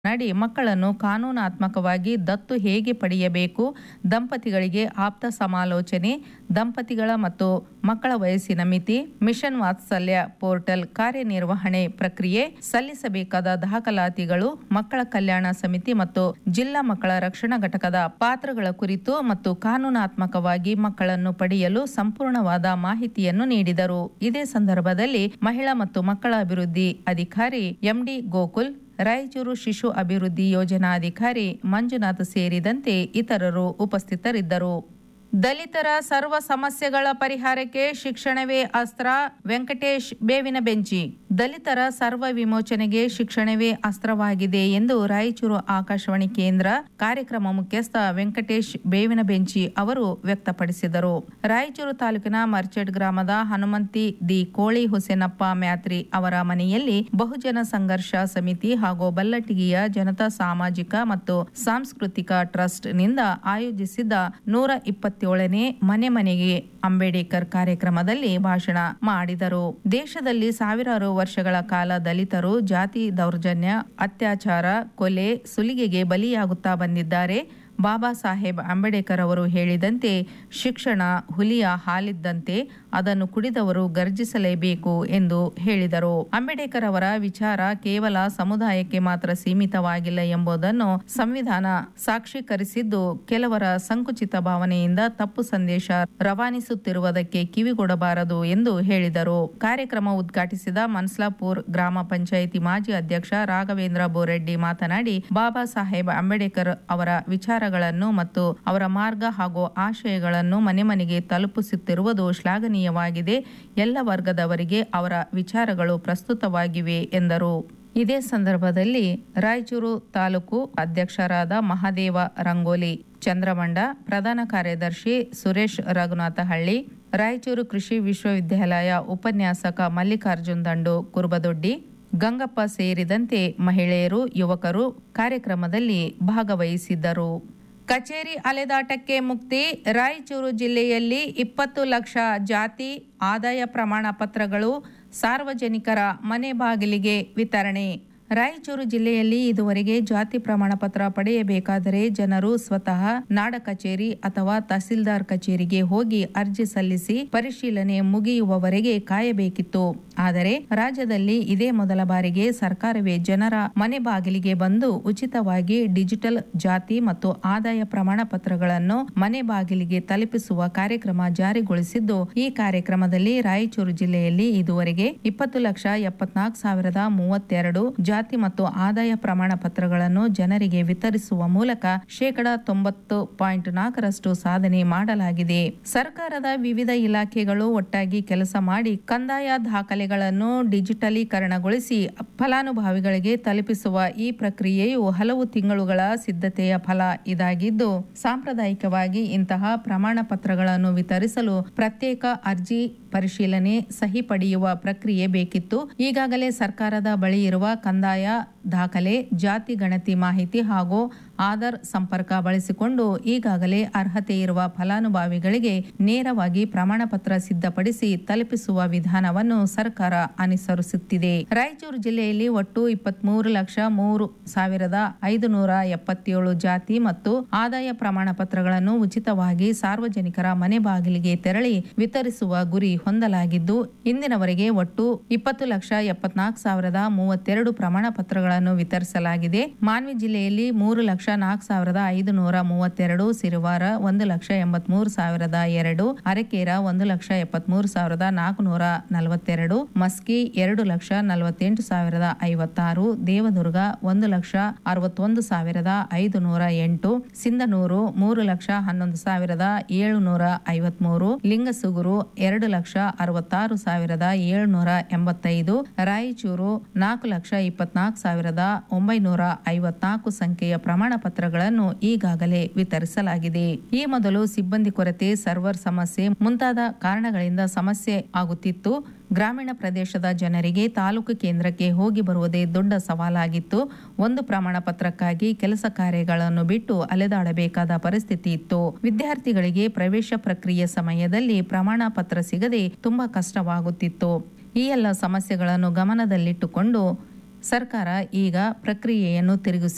ಮಾತನಾಡಿ ಮಕ್ಕಳನ್ನು ಕಾನೂನಾತ್ಮಕವಾಗಿ ದತ್ತು ಹೇಗೆ ಪಡೆಯಬೇಕು ದಂಪತಿಗಳಿಗೆ ಆಪ್ತ ಸಮಾಲೋಚನೆ ದಂಪತಿಗಳ ಮತ್ತು ಮಕ್ಕಳ ವಯಸ್ಸಿನ ಮಿತಿ ಮಿಷನ್ ವಾತ್ಸಲ್ಯ ಪೋರ್ಟಲ್ ಕಾರ್ಯನಿರ್ವಹಣೆ ಪ್ರಕ್ರಿಯೆ ಸಲ್ಲಿಸಬೇಕಾದ ದಾಖಲಾತಿಗಳು ಮಕ್ಕಳ ಕಲ್ಯಾಣ ಸಮಿತಿ ಮತ್ತು ಜಿಲ್ಲಾ ಮಕ್ಕಳ ರಕ್ಷಣಾ ಘಟಕದ ಪಾತ್ರಗಳ ಕುರಿತು ಮತ್ತು ಕಾನೂನಾತ್ಮಕವಾಗಿ ಮಕ್ಕಳನ್ನು ಪಡೆಯಲು ಸಂಪೂರ್ಣವಾದ ಮಾಹಿತಿಯನ್ನು ನೀಡಿದರು ಇದೇ ಸಂದರ್ಭದಲ್ಲಿ ಮಹಿಳಾ ಮತ್ತು ಮಕ್ಕಳ ಅಭಿವೃದ್ಧಿ ಅಧಿಕಾರಿ ಎಂಡಿ ಗೋಕುಲ್ ರಾಯಚೂರು ಶಿಶು ಅಭಿವೃದ್ಧಿ ಯೋಜನಾಧಿಕಾರಿ ಮಂಜುನಾಥ್ ಸೇರಿದಂತೆ ಇತರರು ಉಪಸ್ಥಿತರಿದ್ದರು ದಲಿತರ ಸರ್ವ ಸಮಸ್ಯೆಗಳ ಪರಿಹಾರಕ್ಕೆ ಶಿಕ್ಷಣವೇ ಅಸ್ತ್ರ ವೆಂಕಟೇಶ್ ಬೇವಿನ ಬೆಂಚಿ ದಲಿತರ ಸರ್ವ ವಿಮೋಚನೆಗೆ ಶಿಕ್ಷಣವೇ ಅಸ್ತ್ರವಾಗಿದೆ ಎಂದು ರಾಯಚೂರು ಆಕಾಶವಾಣಿ ಕೇಂದ್ರ ಕಾರ್ಯಕ್ರಮ ಮುಖ್ಯಸ್ಥ ವೆಂಕಟೇಶ್ ಬೇವಿನ ಬೆಂಚಿ ಅವರು ವ್ಯಕ್ತಪಡಿಸಿದರು ರಾಯಚೂರು ತಾಲೂಕಿನ ಮರ್ಚೆಡ್ ಗ್ರಾಮದ ಹನುಮಂತಿ ದಿ ಕೋಳಿ ಹುಸೇನಪ್ಪ ಮ್ಯಾತ್ರಿ ಅವರ ಮನೆಯಲ್ಲಿ ಬಹುಜನ ಸಂಘರ್ಷ ಸಮಿತಿ ಹಾಗೂ ಬಲ್ಲಟಿಗಿಯ ಜನತಾ ಸಾಮಾಜಿಕ ಮತ್ತು ಸಾಂಸ್ಕೃತಿಕ ಟ್ರಸ್ಟ್ ನಿಂದ ಆಯೋಜಿಸಿದ್ದ ನೂರ ಇಪ್ಪತ್ತೇಳನೇ ಮನೆ ಮನೆಗೆ ಅಂಬೇಡ್ಕರ್ ಕಾರ್ಯಕ್ರಮದಲ್ಲಿ ಭಾಷಣ ಮಾಡಿದರು ದೇಶದಲ್ಲಿ ಸಾವಿರಾರು ವರ್ಷಗಳ ಕಾಲ ದಲಿತರು ಜಾತಿ ದೌರ್ಜನ್ಯ ಅತ್ಯಾಚಾರ ಕೊಲೆ ಸುಲಿಗೆಗೆ ಬಲಿಯಾಗುತ್ತಾ ಬಂದಿದ್ದಾರೆ ಬಾಬಾ ಸಾಹೇಬ್ ಅಂಬೇಡ್ಕರ್ ಅವರು ಹೇಳಿದಂತೆ ಶಿಕ್ಷಣ ಹುಲಿಯ ಹಾಲಿದ್ದಂತೆ ಅದನ್ನು ಕುಡಿದವರು ಗರ್ಜಿಸಲೇಬೇಕು ಎಂದು ಹೇಳಿದರು ಅಂಬೇಡ್ಕರ್ ಅವರ ವಿಚಾರ ಕೇವಲ ಸಮುದಾಯಕ್ಕೆ ಮಾತ್ರ ಸೀಮಿತವಾಗಿಲ್ಲ ಎಂಬುದನ್ನು ಸಂವಿಧಾನ ಸಾಕ್ಷೀಕರಿಸಿದ್ದು ಕೆಲವರ ಸಂಕುಚಿತ ಭಾವನೆಯಿಂದ ತಪ್ಪು ಸಂದೇಶ ರವಾನಿಸುತ್ತಿರುವುದಕ್ಕೆ ಕಿವಿಗೊಡಬಾರದು ಎಂದು ಹೇಳಿದರು ಕಾರ್ಯಕ್ರಮ ಉದ್ಘಾಟಿಸಿದ ಮನ್ಸ್ಲಾಪುರ್ ಗ್ರಾಮ ಪಂಚಾಯಿತಿ ಮಾಜಿ ಅಧ್ಯಕ್ಷ ರಾಘವೇಂದ್ರ ಬೋರೆಡ್ಡಿ ಮಾತನಾಡಿ ಬಾಬಾ ಸಾಹೇಬ್ ಅಂಬೇಡ್ಕರ್ ಅವರ ವಿಚಾರಗಳನ್ನು ಮತ್ತು ಅವರ ಮಾರ್ಗ ಹಾಗೂ ಆಶಯಗಳನ್ನು ಮನೆ ಮನೆಗೆ ತಲುಪಿಸುತ್ತಿರುವುದು ಶ್ಲಾಘನೀಯವಾಗಿದೆ ಎಲ್ಲ ವರ್ಗದವರಿಗೆ ಅವರ ವಿಚಾರಗಳು ಪ್ರಸ್ತುತವಾಗಿವೆ ಎಂದರು ಇದೇ ಸಂದರ್ಭದಲ್ಲಿ ರಾಯಚೂರು ತಾಲೂಕು ಅಧ್ಯಕ್ಷರಾದ ಮಹಾದೇವ ರಂಗೋಲಿ ಚಂದ್ರಮಂಡ ಪ್ರಧಾನ ಕಾರ್ಯದರ್ಶಿ ಸುರೇಶ್ ರಘುನಾಥಹಳ್ಳಿ ರಾಯಚೂರು ಕೃಷಿ ವಿಶ್ವವಿದ್ಯಾಲಯ ಉಪನ್ಯಾಸಕ ಮಲ್ಲಿಕಾರ್ಜುನ್ ದಂಡು ಕುರುಬದೊಡ್ಡಿ ಗಂಗಪ್ಪ ಸೇರಿದಂತೆ ಮಹಿಳೆಯರು ಯುವಕರು ಕಾರ್ಯಕ್ರಮದಲ್ಲಿ ಭಾಗವಹಿಸಿದ್ದರು ಕಚೇರಿ ಅಲೆದಾಟಕ್ಕೆ ಮುಕ್ತಿ ರಾಯಚೂರು ಜಿಲ್ಲೆಯಲ್ಲಿ ಇಪ್ಪತ್ತು ಲಕ್ಷ ಜಾತಿ ಆದಾಯ ಪ್ರಮಾಣ ಪತ್ರಗಳು ಸಾರ್ವಜನಿಕರ ಮನೆ ಬಾಗಿಲಿಗೆ ವಿತರಣೆ ರಾಯಚೂರು ಜಿಲ್ಲೆಯಲ್ಲಿ ಇದುವರೆಗೆ ಜಾತಿ ಪ್ರಮಾಣ ಪತ್ರ ಪಡೆಯಬೇಕಾದರೆ ಜನರು ಸ್ವತಃ ನಾಡ ಕಚೇರಿ ಅಥವಾ ತಹಸೀಲ್ದಾರ್ ಕಚೇರಿಗೆ ಹೋಗಿ ಅರ್ಜಿ ಸಲ್ಲಿಸಿ ಪರಿಶೀಲನೆ ಮುಗಿಯುವವರೆಗೆ ಕಾಯಬೇಕಿತ್ತು ಆದರೆ ರಾಜ್ಯದಲ್ಲಿ ಇದೇ ಮೊದಲ ಬಾರಿಗೆ ಸರ್ಕಾರವೇ ಜನರ ಮನೆ ಬಾಗಿಲಿಗೆ ಬಂದು ಉಚಿತವಾಗಿ ಡಿಜಿಟಲ್ ಜಾತಿ ಮತ್ತು ಆದಾಯ ಪ್ರಮಾಣ ಪತ್ರಗಳನ್ನು ಮನೆ ಬಾಗಿಲಿಗೆ ತಲುಪಿಸುವ ಕಾರ್ಯಕ್ರಮ ಜಾರಿಗೊಳಿಸಿದ್ದು ಈ ಕಾರ್ಯಕ್ರಮದಲ್ಲಿ ರಾಯಚೂರು ಜಿಲ್ಲೆಯಲ್ಲಿ ಇದುವರೆಗೆ ಇಪ್ಪತ್ತು ಲಕ್ಷ ಎಪ್ಪತ್ನಾಲ್ಕು ಸಾವಿರದ ಮೂವತ್ತೆರಡು ಜಾತಿ ಮತ್ತು ಆದಾಯ ಪ್ರಮಾಣ ಪತ್ರಗಳನ್ನು ಜನರಿಗೆ ವಿತರಿಸುವ ಮೂಲಕ ಶೇಕಡ ತೊಂಬತ್ತು ಪಾಯಿಂಟ್ ನಾಲ್ಕರಷ್ಟು ಸಾಧನೆ ಮಾಡಲಾಗಿದೆ ಸರ್ಕಾರದ ವಿವಿಧ ಇಲಾಖೆಗಳು ಒಟ್ಟಾಗಿ ಕೆಲಸ ಮಾಡಿ ಕಂದಾಯ ದಾಖಲೆಗಳನ್ನು ಡಿಜಿಟಲೀಕರಣಗೊಳಿಸಿ ಫಲಾನುಭವಿಗಳಿಗೆ ತಲುಪಿಸುವ ಈ ಪ್ರಕ್ರಿಯೆಯು ಹಲವು ತಿಂಗಳುಗಳ ಸಿದ್ಧತೆಯ ಫಲ ಇದಾಗಿದ್ದು ಸಾಂಪ್ರದಾಯಿಕವಾಗಿ ಇಂತಹ ಪ್ರಮಾಣ ಪತ್ರಗಳನ್ನು ವಿತರಿಸಲು ಪ್ರತ್ಯೇಕ ಅರ್ಜಿ ಪರಿಶೀಲನೆ ಸಹಿ ಪಡೆಯುವ ಪ್ರಕ್ರಿಯೆ ಬೇಕಿತ್ತು ಈಗಾಗಲೇ ಸರ್ಕಾರದ ಬಳಿ ಇರುವ ಕಂದಾಯ ದಾಖಲೆ ಜಾತಿ ಗಣತಿ ಮಾಹಿತಿ ಹಾಗೂ ಆಧಾರ್ ಸಂಪರ್ಕ ಬಳಸಿಕೊಂಡು ಈಗಾಗಲೇ ಅರ್ಹತೆ ಇರುವ ಫಲಾನುಭವಿಗಳಿಗೆ ನೇರವಾಗಿ ಪ್ರಮಾಣ ಪತ್ರ ಸಿದ್ಧಪಡಿಸಿ ತಲುಪಿಸುವ ವಿಧಾನವನ್ನು ಸರ್ಕಾರ ಅನುಸರಿಸುತ್ತಿದೆ ರಾಯಚೂರು ಜಿಲ್ಲೆಯಲ್ಲಿ ಒಟ್ಟು ಇಪ್ಪತ್ಮೂರು ಲಕ್ಷ ಮೂರು ಸಾವಿರದ ಐದು ನೂರ ಎಪ್ಪತ್ತೇಳು ಜಾತಿ ಮತ್ತು ಆದಾಯ ಪ್ರಮಾಣ ಪತ್ರಗಳನ್ನು ಉಚಿತವಾಗಿ ಸಾರ್ವಜನಿಕರ ಮನೆ ಬಾಗಿಲಿಗೆ ತೆರಳಿ ವಿತರಿಸುವ ಗುರಿ ಹೊಂದಲಾಗಿದ್ದು ಇಂದಿನವರೆಗೆ ಒಟ್ಟು ಇಪ್ಪತ್ತು ಲಕ್ಷ ಎಪ್ಪತ್ನಾಲ್ಕು ಸಾವಿರದ ಮೂವತ್ತೆರಡು ಪ್ರಮಾಣ ಪತ್ರಗಳನ್ನು ವಿತರಿಸಲಾಗಿದೆ ಮಾನ್ವಿ ಜಿಲ್ಲೆಯಲ್ಲಿ ಮೂರು ಲಕ್ಷ ನಾಲ್ಕು ಸಾವಿರದ ಐದು ನೂರ ಮೂವತ್ತೆರಡು ಸಿರುವಾರ ಒಂದು ಲಕ್ಷ ಎಂಬತ್ಮೂರು ಸಾವಿರದ ಎರಡು ಅರಕೇರ ಒಂದು ಲಕ್ಷ ಎಪ್ಪತ್ಮೂರು ಸಾವಿರದ ನಾಲ್ಕು ನೂರ ನಲವತ್ತೆರಡು ಮಸ್ಕಿ ಎರಡು ಲಕ್ಷ ನಲವತ್ತೆಂಟು ಸಾವಿರದ ಐವತ್ತಾರು ದೇವದುರ್ಗ ಒಂದು ಲಕ್ಷ ಅರವತ್ತೊಂದು ಸಾವಿರದ ಐದು ನೂರ ಎಂಟು ಸಿಂಧನೂರು ಮೂರು ಲಕ್ಷ ಹನ್ನೊಂದು ಸಾವಿರದ ಏಳುನೂರ ಐವತ್ಮೂರು ಲಿಂಗಸುಗುರು ಎರಡು ಲಕ್ಷ ಅರವತ್ತಾರು ಸಾವಿರದ ಏಳುನೂರ ಎಂಬತ್ತೈದು ರಾಯಚೂರು ನಾಲ್ಕು ಲಕ್ಷ ಇಪ್ಪತ್ನಾಲ್ಕು ಸಾವಿರದ ಒಂಬೈನೂರ ಐವತ್ನಾಲ್ಕು ಸಂಖ್ಯೆಯ ಪ್ರಮಾಣ ಪತ್ರಗಳನ್ನು ಈಗಾಗಲೇ ವಿತರಿಸಲಾಗಿದೆ ಈ ಮೊದಲು ಸಿಬ್ಬಂದಿ ಕೊರತೆ ಸರ್ವರ್ ಸಮಸ್ಯೆ ಮುಂತಾದ ಕಾರಣಗಳಿಂದ ಸಮಸ್ಯೆ ಆಗುತ್ತಿತ್ತು ಗ್ರಾಮೀಣ ಪ್ರದೇಶದ ಜನರಿಗೆ ತಾಲೂಕು ಕೇಂದ್ರಕ್ಕೆ ಹೋಗಿ ಬರುವುದೇ ದೊಡ್ಡ ಸವಾಲಾಗಿತ್ತು ಒಂದು ಪ್ರಮಾಣ ಪತ್ರಕ್ಕಾಗಿ ಕೆಲಸ ಕಾರ್ಯಗಳನ್ನು ಬಿಟ್ಟು ಅಲೆದಾಡಬೇಕಾದ ಪರಿಸ್ಥಿತಿ ಇತ್ತು ವಿದ್ಯಾರ್ಥಿಗಳಿಗೆ ಪ್ರವೇಶ ಪ್ರಕ್ರಿಯೆ ಸಮಯದಲ್ಲಿ ಪ್ರಮಾಣ ಪತ್ರ ಸಿಗದೆ ತುಂಬಾ ಕಷ್ಟವಾಗುತ್ತಿತ್ತು ಈ ಎಲ್ಲ ಸಮಸ್ಯೆಗಳನ್ನು ಗಮನದಲ್ಲಿಟ್ಟುಕೊಂಡು ಸರ್ಕಾರ ಈಗ ಪ್ರಕ್ರಿಯೆಯನ್ನು ತಿರುಗಿಸಿ